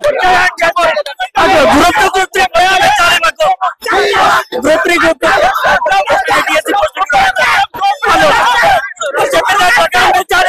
Group two group three పోయాలి చాలు మాకు group three group two DSC post చెప్పిన దాని ప్రకారం చాలు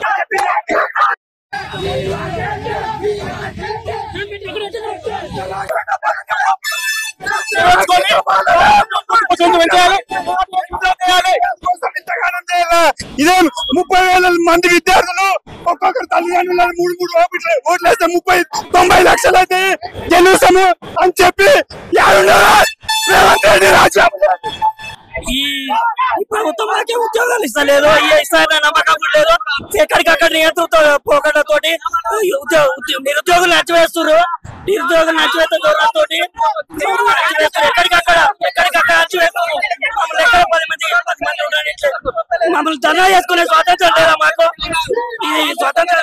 ఇదే ముప్పై వేల మంది విద్యార్థులు ఒక్కొక్కరు తల్లిదండ్రులు మూడు మూడు ఓట్లు ఓట్లు వేస్తే ముప్పై తొంభై లక్షలు అయితే గెలుస్తాము అని చెప్పి ఎవరున్నారు? రేవంత్ రెడ్డి రాజీనామా చేయాలి. ఈ ఈ ప్రభుత్వం మనకి ఉద్యోగాలు ఇస్తలేదు ఈ ఇస్తారన్న నమ్మకం కూడా లేదు ఎక్కడికక్కడ నియంత్రిత పోకడతోటి ఉద్యోగ ఉద్యోగ- నిరుద్యోగులు నచ్చివేస్తున్నారు నిరుద్యోగులు నచ్చివేత ధోరణితో ఎక్కడికక్కడ ఎక్కడికక్కడ నచ్చివేస్తారు మమ్మల్ని ఎక్కడ పది మంది పది మంది ఉండనిట్లేదు మమ్మల్ని ధర్నా చేసుకునే స్వాతంత్రం లేదా మాకు ఇది స్వాతంత్రం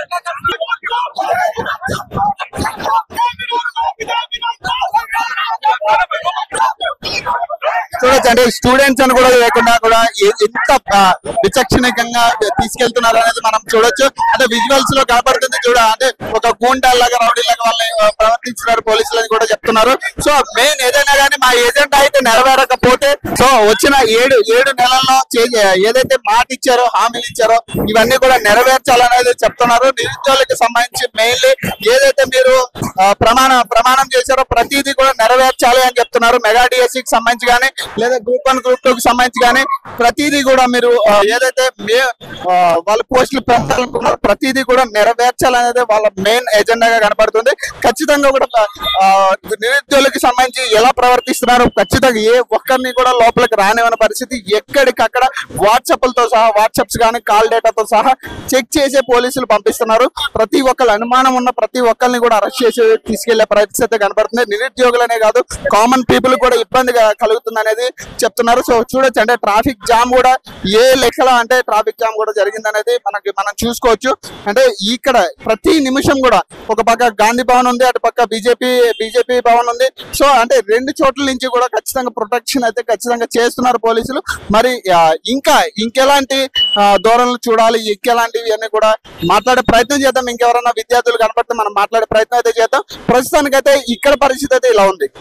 చూడొచ్చు అంటే స్టూడెంట్స్ అని కూడా లేకుండా కూడా ఏ- ఎంత ఆ, విచక్షణికంగా తీసుకెళ్తున్నారు అనేది మనం చూడొచ్చు అంటే విజువల్స్ లో కనబడుతుంది చూడ అంటే ఒక గూండాల్ లాగా రౌడీ లాగా వాళ్ళని ఆ, ప్రవర్తించినారు పోలీసులు అని కూడా చెప్తున్నారు సో మెయిన్ ఏదైనా కానీ మా ఏజెండా అయితే నెరవేరకపోతే సో వచ్చిన ఏడు ఏడు నెలల్లో చే- ఏదైతే మాట ఇచ్చారో హామీలు ఇచ్చారో ఇవన్నీ కూడా నెరవేర్చాలనేది చెప్తున్నారు నిరుద్యోగులకు సంబంధించి మెయిన్లీ ఏదైతే మీరు ఆ, ప్రమాణ ప్రమాణం చేశారో ప్రతిదీ కూడా నెరవేర్చాలి అని చెప్తున్నారు మెగా డిఎస్సికి సంబంధించి కానీ లేదా గ్రూప్ వన్ గ్రూప్ టూ కి సంబంధించి కానీ ప్రతిదీ కూడా మీరు ఆ, ఏదైతే మే ఆ, వాళ్ళ పోస్టులు పెంచాలనుకున్నారో ప్రతిదీ కూడా నెరవేర్చాలనేది వాళ్ళ మెయిన్ ఎజెండాగా కనబడుతుంది ఖచ్చితంగా కూడా ఆ, నిరుద్యోగులకు సంబంధించి ఎలా ప్రవర్తిస్తున్నారు ఖచ్చితంగా ఏ ఒక్కరిని కూడా లోపలికి రానివ్వని పరిస్థితి ఎక్కడికక్కడ వాట్సాప్లతో సహా వాట్సాప్స్ కానీ కాల్ డేటాతో సహా చెక్ చేసే పోలీసులు పంపిస్తున్నారు ప్రతి ఒక్కరు అనుమానం ఉన్న ప్రతి ఒక్కరిని కూడా అరెస్ట్ చేసి తీసుకెళ్లే పరిస్థితి కనబడుతుంది నిరుద్యోగులనే కాదు కామన్ పీపుల్ కూడా ఇబ్బందిగా కలుగుతుంది అనేది చెప్తున్నారు సో చూడొచ్చు అంటే ట్రాఫిక్ జామ్ కూడా ఏ లెక్కల అంటే ట్రాఫిక్ జామ్ కూడా జరిగింది అనేది మనకి మనం చూసుకోవచ్చు అంటే ఇక్కడ ప్రతి నిమిషం కూడా ఒక పక్క గాంధీ భవన్ ఉంది అటు పక్క బీజేపీ బీజేపీ భవన్ ఉంది సో అంటే రెండు చోట్ల నుంచి కూడా ఖచ్చితంగా ప్రొటెక్షన్ అయితే ఖచ్చితంగా చేస్తున్నారు పోలీసులు మరి ఆ, ఇంకా ఇంకెలాంటి ఆ, ధోరణులు చూడాలి ఇంకెలాంటివి అన్ని కూడా మాట్లాడే ప్రయత్నం చేద్దాం ఇంకెవరైనా విద్యార్థులు కనబడితే మనం మాట్లాడే ప్రయత్నం అయితే చేద్దాం ప్రస్తుతానికైతే ఇక్కడ పరిస్థితి అయితే ఇలా ఉంది